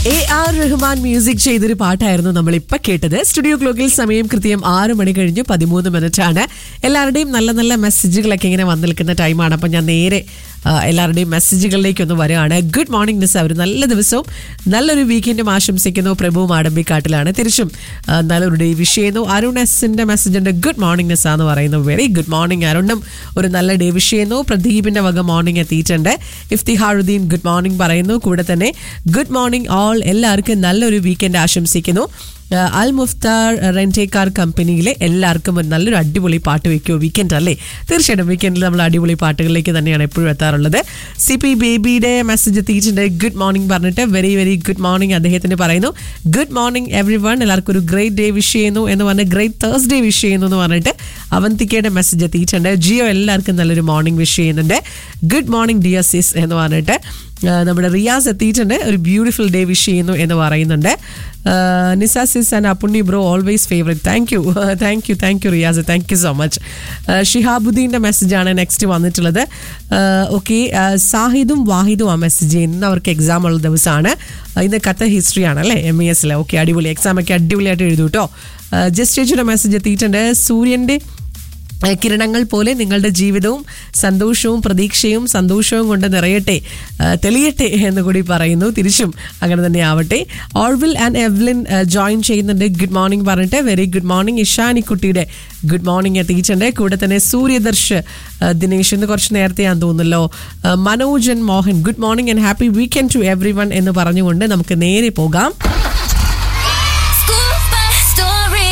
A R Rahman music ചെയ്തൊരു പാട്ടായിരുന്നു നമ്മൾ ഇപ്പൊ കേട്ടത് സ്റ്റുഡിയോ ക്ലോക്കിൽ സമയം കൃത്യം ആറ് മണി കഴിഞ്ഞ് പതിമൂന്ന് മിനിറ്റ് ആണ് എല്ലാവരുടെയും നല്ല നല്ല മെസ്സേജുകളൊക്കെ ഇങ്ങനെ വന്നു നിൽക്കുന്ന ടൈമാണ് അപ്പം ഞാൻ നേരെ ആ, എല്ലാവരുടെയും മെസ്സേജുകളിലേക്ക് ഒന്ന് വരികയാണ് ഗുഡ് മോർണിംഗ് നിസ് ഒരു നല്ല ദിവസവും നല്ലൊരു വീക്കെൻഡും ആശംസിക്കുന്നു പ്രഭു മാടമ്പിക്കാട്ടിലാണ് തിരിച്ചും ആ, നല്ലൊരു ഡേ വിഷ് ചെയ്യുന്നു അരുൺ എസിന്റെ മെസ്സേജ് ഉണ്ട് ഗുഡ് മോർണിംഗ് നിസ് എന്ന് പറയുന്നു വെരി ഗുഡ് മോർണിംഗ് അരുണും ഒരു നല്ല ഡേ വിഷ് ചെയ്യുന്നു പ്രദീപിന്റെ വക മോർണിംഗ് എത്തിയിട്ടുണ്ട് ഇഫ്തിഹാറുദ്ദീൻ ഗുഡ് മോർണിംഗ് പറയുന്നു കൂടെ തന്നെ ഗുഡ് മോർണിംഗ് ഓൾ എല്ലാവർക്കും നല്ലൊരു വീക്കെൻഡ് ആശംസിക്കുന്നു ആ, അൽ മുഫ്താർ റെന്റേക്കാർ കമ്പനിയിലെ എല്ലാവർക്കും ഒരു നല്ലൊരു അടിപൊളി പാട്ട് വെക്കുമോ വീക്കെൻഡ് അല്ലേ തീർച്ചയായിട്ടും വീക്കെൻഡിൽ നമ്മൾ അടിപൊളി പാട്ടുകളിലേക്ക് തന്നെയാണ് എപ്പോഴും എത്താറുള്ളത് സി പി ബേബിയുടെ മെസ്സേജ് എത്തിയിട്ടുണ്ട് ഗുഡ് മോർണിംഗ് പറഞ്ഞിട്ട് വെരി വെരി ഗുഡ് മോർണിംഗ് അദ്ദേഹത്തിന് പറയുന്നു ഗുഡ് മോർണിംഗ് എവറി വൺ എല്ലാവർക്കും ഒരു ഗ്രേറ്റ് ഡേ വിഷ് ചെയ്യുന്നു എന്ന് പറഞ്ഞ് ഗ്രേറ്റ് തേഴ്സ്ഡേ വിഷ് ചെയ്യുന്നു എന്ന് പറഞ്ഞിട്ട് അവന്തിക്കയുടെ മെസ്സേജ് എത്തിയിട്ടുണ്ട് ജിയോ എല്ലാവർക്കും നല്ലൊരു മോർണിംഗ് വിഷ് ചെയ്യുന്നുണ്ട് ഗുഡ് മോർണിംഗ് ഡിയർ സിസ് എന്ന് പറഞ്ഞിട്ട് ആ, നമ്മുടെ റിയാസ് എത്തിയിട്ടുണ്ട് ഒരു ബ്യൂട്ടിഫുൾ ഡേ വിഷ് ചെയ്യുന്നു എന്ന് പറയുന്നുണ്ട് Nisa sis and Appunni bro always favourite thank you thank you thank you Riyas thank you so much ഷിഹാബുദ്ദീൻ്റെ മെസ്സേജാണ് നെക്സ്റ്റ് വന്നിട്ടുള്ളത് ഓക്കെ സാഹിദും വാഹിദും ആ മെസ്സേജ് ചെയ്യുന്നത് അവർക്ക് എക്സാം ഉള്ള ദിവസമാണ് ഇന്ന് കത്ത ഹിസ്റ്ററി ആണ് അല്ലേ എം ഇ എസിൽ ഓക്കെ അടിപൊളി എക്സാം ഒക്കെ അടിപൊളിയായിട്ട് എഴുതൂ കേട്ടോ ജസ്റ്റേജിയുടെ മെസ്സേജ് എത്തിയിട്ടുണ്ട് സൂര്യൻ്റെ ഏഹ് കിരണങ്ങൾ പോലെ നിങ്ങളുടെ ജീവിതവും സന്തോഷവും പ്രതീക്ഷയും സന്തോഷവും കൊണ്ട് നിറയട്ടെ ഏഹ് തെളിയട്ടെ എന്ന് കൂടി പറയുന്നു തിരിച്ചും അങ്ങനെ തന്നെ ആവട്ടെ ഓൾവിൽ ആൻഡ് എവ്ലിൻ ജോയിൻ ചെയ്യുന്നുണ്ട് ഗുഡ് മോർണിംഗ് പറഞ്ഞിട്ട് വെരി ഗുഡ് മോർണിംഗ് ഇഷാനിക്കുട്ടിയുടെ ഗുഡ് മോർണിംഗ് എത്തിയിട്ടുണ്ട് കൂടെ തന്നെ സൂര്യദർശ് ഏഹ് ദിനേശ് ഇന്ന് കുറച്ച് നേരത്തെ ഞാൻ തോന്നുന്നല്ലോ ഏഹ് Manojan Mohan good morning and happy weekend to everyone എന്ന് പറഞ്ഞുകൊണ്ട് നമുക്ക് നേരെ പോകാം School bus story.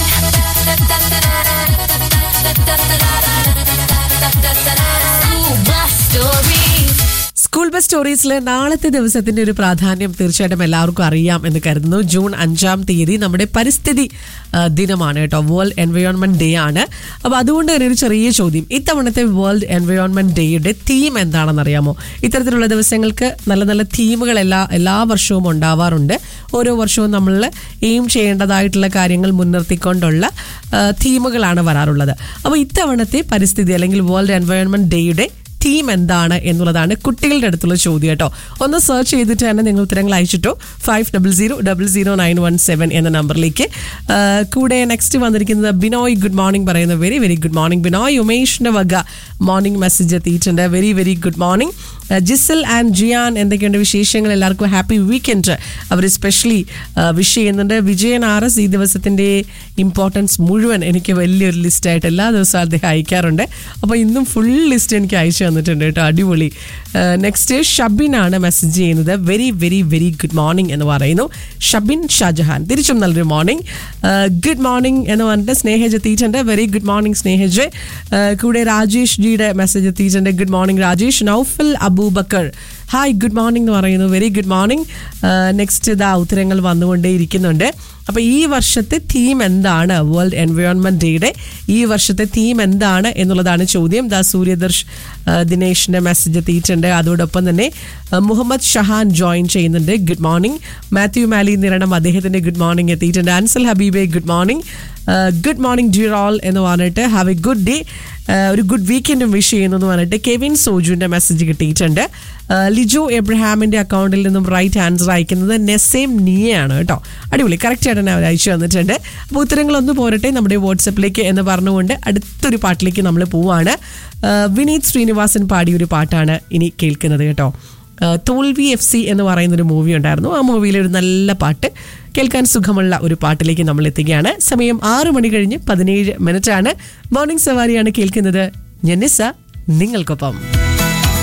School bus story. School bus സ്റ്റോറീസിലെ നാളത്തെ ദിവസത്തിന്റെ ഒരു പ്രാധാന്യം തീർച്ചയായിട്ടും എല്ലാവർക്കും അറിയാം എന്ന് കരുതുന്നു ജൂൺ അഞ്ചാം തീയതി നമ്മുടെ പരിസ്ഥിതി ആ, ദിനമാണ് കേട്ടോ വേൾഡ് എൻവയോൺമെന്റ് ഡേ ആണ് അപ്പോൾ അതുകൊണ്ട് തന്നെ ഒരു ചെറിയ ചോദ്യം ഇത്തവണത്തെ വേൾഡ് എൻവയോൺമെന്റ് ഡേയുടെ തീം എന്താണെന്ന് അറിയാമോ ഇത്തരത്തിലുള്ള ദിവസങ്ങൾക്ക് നല്ല നല്ല തീമുകൾ എല്ലാ എല്ലാ വർഷവും ഉണ്ടാവാറുണ്ട് ഓരോ വർഷവും നമ്മൾ എയിം ചെയ്യേണ്ടതായിട്ടുള്ള കാര്യങ്ങൾ മുൻനിർത്തിക്കൊണ്ടുള്ള ആ, തീമുകളാണ് വരാറുള്ളത് അപ്പോൾ ഇത്തവണത്തെ പരിസ്ഥിതി അല്ലെങ്കിൽ വേൾഡ് എൻവയോൺമെന്റ് ഡേയുടെ തീം എന്താണ് എന്നുള്ളതാണ് കുട്ടികളുടെ അടുത്തുള്ള ചോദ്യം കേട്ടോ ഒന്ന് സെർച്ച് ചെയ്തിട്ട് തന്നെ നിങ്ങൾ ഉത്തരങ്ങൾ അയച്ചിട്ടോ five double zero double zero nine one seven എന്ന നമ്പറിലേക്ക് ആ, കൂടെ നെക്സ്റ്റ് വന്നിരിക്കുന്നത് ബിനോയ് ഗുഡ് മോർണിംഗ് പറയുന്ന very very good morning Binoy ഉമേഷിന്റെ വക മോർണിംഗ് മെസ്സേജ് എത്തിയിട്ടുണ്ട് very very good morning Jisal and Jiyan എന്തൊക്കെയുണ്ട് വിശേഷങ്ങൾ എല്ലാവർക്കും ഹാപ്പി വീക്കെൻഡ് അവർ സ്പെഷ്യലി വിഷ് ചെയ്യുന്നുണ്ട് വിജയൻ ആർ എസ് ഈ ദിവസത്തിൻ്റെ ഇമ്പോർട്ടൻസ് മുഴുവൻ എനിക്ക് വലിയൊരു ലിസ്റ്റായിട്ട് എല്ലാ ദിവസവും അദ്ദേഹം അയക്കാറുണ്ട് അപ്പോൾ ഇന്നും ഫുൾ ലിസ്റ്റ് എനിക്ക് അയച്ചു തന്നിട്ടുണ്ട് കേട്ടോ അടിപൊളി നെക്സ്റ്റ് ഷബിനാണ് മെസ്സേജ് ചെയ്യുന്നത് very very very good morning എന്ന് പറയുന്നു ഷബിൻ ഷാജഹാൻ തിരിച്ചും നല്ലൊരു മോർണിംഗ് ഗുഡ് മോർണിംഗ് എന്ന് പറഞ്ഞിട്ട് സ്നേഹജ് എത്തിയിട്ടുണ്ട് വെരി ഗുഡ് മോർണിംഗ് സ്നേഹജ് കൂടെ രാജേഷ് ജിയുടെ മെസ്സേജ് എത്തിയിട്ടുണ്ട് good morning Rajesh Noufal Aboobacker hi good morning എന്ന് പറയുന്നു വെരി ഗുഡ് മോർണിംഗ് നെക്സ്റ്റ് ഇതാ ഉത്തരങ്ങൾ വന്നുകൊണ്ടേ ഇരിക്കുന്നുണ്ട് അപ്പോൾ ഈ വർഷത്തെ തീം എന്താണ് വേൾഡ് എൻവയോൺമെന്റ് ഡേയുടെ ഈ വർഷത്തെ തീം എന്താണ് എന്നുള്ളതാണ് ചോദ്യം ദാ സൂര്യദർശ് ആ, ദിനേഷിന്റെ മെസ്സേജ് എത്തിയിട്ടുണ്ട് അതോടൊപ്പം തന്നെ ആ, മുഹമ്മദ് ഷഹാൻ ജോയിൻ ചെയ്യുന്നുണ്ട് ഗുഡ് മോർണിംഗ് മാത്യു മാലി നിരണം അദ്ദേഹത്തിന്റെ ഗുഡ് മോർണിംഗ് എത്തിയിട്ടുണ്ട് Ansal Habeebe good morning good morning dear all എന്ന് പറഞ്ഞിട്ട് ഹാവ് എ ഗുഡ് ഡേ ഒരു ഗുഡ് വീക്കെൻഡും വിഷ് ചെയ്യുന്നു എന്ന് പറഞ്ഞിട്ട് കെവിൻ സോജുവിന്റെ മെസ്സേജ് കിട്ടിയിട്ടുണ്ട് ആ, ലിജോ എബ്രഹാമിന്റെ അക്കൗണ്ടിൽ നിന്നും റൈറ്റ് ആൻസർ അയക്കുന്നത് നെസേം നിയയാണ് കേട്ടോ അടിപൊളി കറക്റ്റ് ആയിട്ട് തന്നെ അവർ അയച്ചു തന്നിട്ടുണ്ട് അപ്പോൾ ഉത്തരങ്ങളൊന്ന് പോരട്ടെ നമ്മുടെ വാട്സപ്പിലേക്ക് എന്ന് പറഞ്ഞുകൊണ്ട് അടുത്തൊരു പാട്ടിലേക്ക് നമ്മൾ പോവാണ് ആ, വിനീത് ശ്രീനിവാസൻ പാടിയ ഒരു പാട്ടാണ് ഇനി കേൾക്കുന്നത് കേട്ടോ ആ, തോൽവി എഫ് സി എന്ന് പറയുന്ന ഒരു മൂവി ഉണ്ടായിരുന്നു ആ മൂവിയിലെ ഒരു നല്ല പാട്ട് കേൾക്കാൻ സുഖമുള്ള ഒരു പാട്ടിലേക്ക് നമ്മൾ എത്തുകയാണ് സമയം ആറ് മണി കഴിഞ്ഞ് പതിനേഴ് മിനിറ്റ് ആണ് മോർണിംഗ് സവാരിയാണ് കേൾക്കുന്നത് ഞാൻ നിസ്സ നിങ്ങൾക്കൊപ്പം